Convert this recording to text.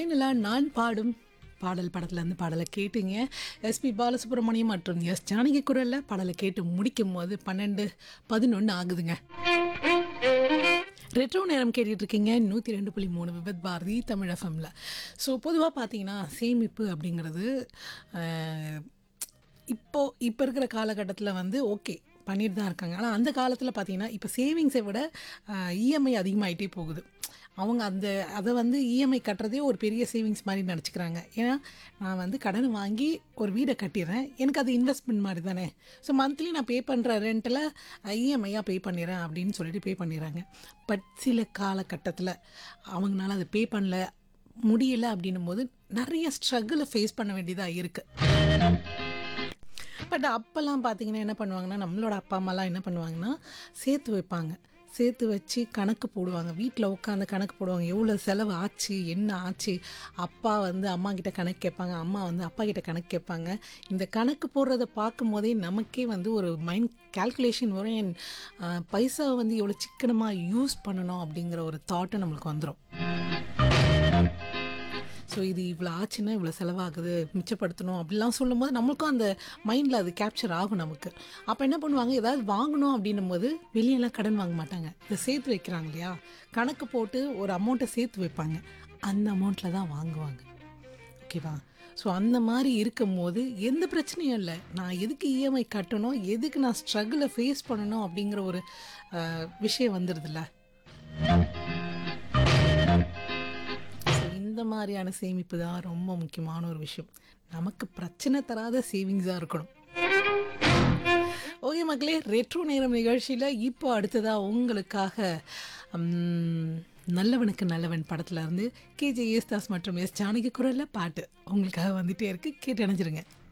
ஃபைனலாக நான் பாடும் பாடல் படத்துலேருந்து பாடலை கேட்டீங்க எஸ்பி பாலசுப்ரமணியம் மற்றும் எஸ் ஜானகி குரலில் பாடலை கேட்டு முடிக்கும் போது பன்னெண்டு பதினொன்று ஆகுதுங்க ரெட்ரோ நேரம் கேட்டுட்டு இருக்கீங்க நூற்றி ரெண்டு புள்ளி மூணு விபத் பாரதி தமிழ் எஃப்எம்ல ஸோ பொதுவாக பார்த்தீங்கன்னா சேமிப்பு அப்படிங்கிறது அஹ், இப்போ இப்போ இருக்கிற காலகட்டத்தில் வந்து ஓகே பண்ணிட்டு தான் இருக்காங்க ஆனால் அந்த காலத்தில் பார்த்தீங்கன்னா இப்போ சேவிங்ஸை விட இஎம்ஐ அதிகமாகிட்டே போகுது அவங்க அந்த அதை வந்து இஎம்ஐ கட்டுறதே ஒரு பெரிய சேவிங்ஸ் மாதிரி நினச்சிக்கிறாங்க ஏன்னா நான் வந்து கடன் வாங்கி ஒரு வீடை கட்டிடுறேன் எனக்கு அது இன்வெஸ்ட்மெண்ட் மாதிரி தானே ஸோ மந்த்லி நான் பே பண்ணுற ரெண்ட்டில் இஎம்ஐயாக பே பண்ணிடுறேன் அப்படின்னு சொல்லிட்டு பே பண்ணிடுறாங்க பட் சில காலகட்டத்தில் அவங்களால அதை பே பண்ணல முடியல அப்படின்னும் போது நிறைய ஸ்ட்ரகிளை ஃபேஸ் பண்ண வேண்டியதாக இருக்குது பட் அப்போல்லாம் பார்த்தீங்கன்னா என்ன பண்ணுவாங்கன்னா நம்மளோட அப்பா அம்மாலாம் என்ன பண்ணுவாங்கன்னா சேர்த்து வைப்பாங்க சேர்த்து வச்சு கணக்கு போடுவாங்க வீட்டில் உட்காந்து கணக்கு போடுவாங்க எவ்வளோ செலவு ஆச்சு என்ன ஆச்சு அப்பா வந்து அம்மா கிட்ட கணக்கு கேட்பாங்க அம்மா வந்து அப்பா கிட்ட கணக்கு கேட்பாங்க இந்த கணக்கு போடுறத பார்க்கும் போதே நமக்கே வந்து ஒரு மைண்ட் கால்குலேஷன் வரும் என் பைசாவை வந்து எவ்வளோ சிக்கனமாக யூஸ் பண்ணணும் அப்படிங்கிற ஒரு தாட்டை நம்மளுக்கு வந்துடும் ஸோ இது இவ்வளோ ஆச்சுன்னா இவ்வளோ செலவாகுது மிச்சப்படுத்தணும் அப்படிலாம் சொல்லும்போது நம்மளுக்கும் அந்த மைண்டில் அது கேப்சர் ஆகும் நமக்கு அப்போ என்ன பண்ணுவாங்க ஏதாவது வாங்கணும் அப்படின்னும் போது வெளியெல்லாம் கடன் வாங்க மாட்டாங்க இதை சேர்த்து வைக்கிறாங்க இல்லையா கணக்கு போட்டு ஒரு அமௌண்ட்டை சேர்த்து வைப்பாங்க அந்த அமௌண்ட்டில் தான் வாங்குவாங்க ஓகேவா ஸோ அந்த மாதிரி இருக்கும்போது எந்த பிரச்சனையும் இல்லை நான் எதுக்கு இஎம்ஐ கட்டணும் எதுக்கு நான் ஸ்ட்ரகிளை ஃபேஸ் பண்ணணும் அப்படிங்கிற ஒரு அஹ், விஷயம் வந்துடுதுல்ல ஸோ இந்த மாதிரியான சேமிப்பு தான் ரொம்ப முக்கியமான ஒரு விஷயம் நமக்கு பிரச்சனை தராத சேவிங்ஸாக இருக்கணும் ஓகே மக்களே ரெட்ரோ நேரம் நிகழ்ச்சியில் இப்போ அடுத்ததாக உங்களுக்காக ம், நல்லவனுக்கு நல்லவன் படத்துல இருந்து கேஜே யேசுதாஸ் மற்றும் எஸ் ஜானகி குரலில் பாட்டு உங்களுக்காக வந்துட்டே இருக்கு கேட்டு அணைஞ்சிருங்க